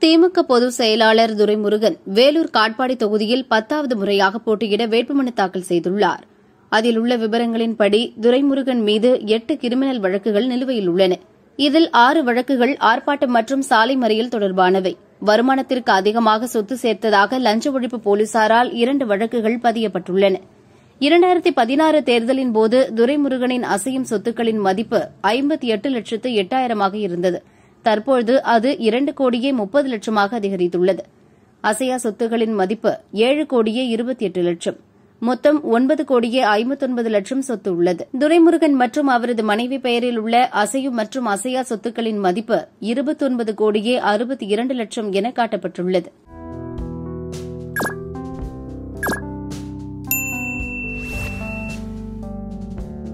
திமுக பொதுச் செயலாளர் துரைமுருகன் வேலூர் காட்பாடி தொகுதியில் பத்தாவது முறையாக போட்டியிட வேட்புமனு தாக்கல் செய்துள்ளார் அதில் உள்ள விவரங்களின்படி துரைமுருகன் மீது எட்டு கிரிமினல் வழக்குகள் நிலுவையில் உள்ளன இதில் ஆறு வழக்குகள் ஆர்ப்பாட்டம் மற்றும் சாலை மறியல் தொடர்பானவை வருமானத்திற்கு அதிகமாக சொத்து சேர்த்ததாக லஞ்ச ஒழிப்பு போலீசாரால் இரண்டு வழக்குகள் பதியப்பட்டுள்ளன இரண்டாயிரத்தி பதினாறு தேர்தலின் போது துரைமுருகனின் அசையும் சொத்துக்களின் மதிப்பு ஐம்பத்தி எட்டு லட்சத்து எட்டாயிரமாக இருந்தது தற்போது அது இரண்டு கோடியே முப்பது லட்சமாக அதிகரித்துள்ளது அசையா சொத்துகளின் மதிப்பு ஏழு கோடியே இருபத்தி எட்டு லட்சம் மொத்தம் ஒன்பது கோடியே ஐம்பத்தொன்பது லட்சம் சொத்து உள்ளது துரைமுருகன் மற்றும் அவரது மனைவி பெயரில் உள்ள அசையும் மற்றும் அசையா சொத்துக்களின் மதிப்பு இருபத்தொன்பது கோடியே அறுபத்தி இரண்டு லட்சம் என காட்டப்பட்டுள்ளது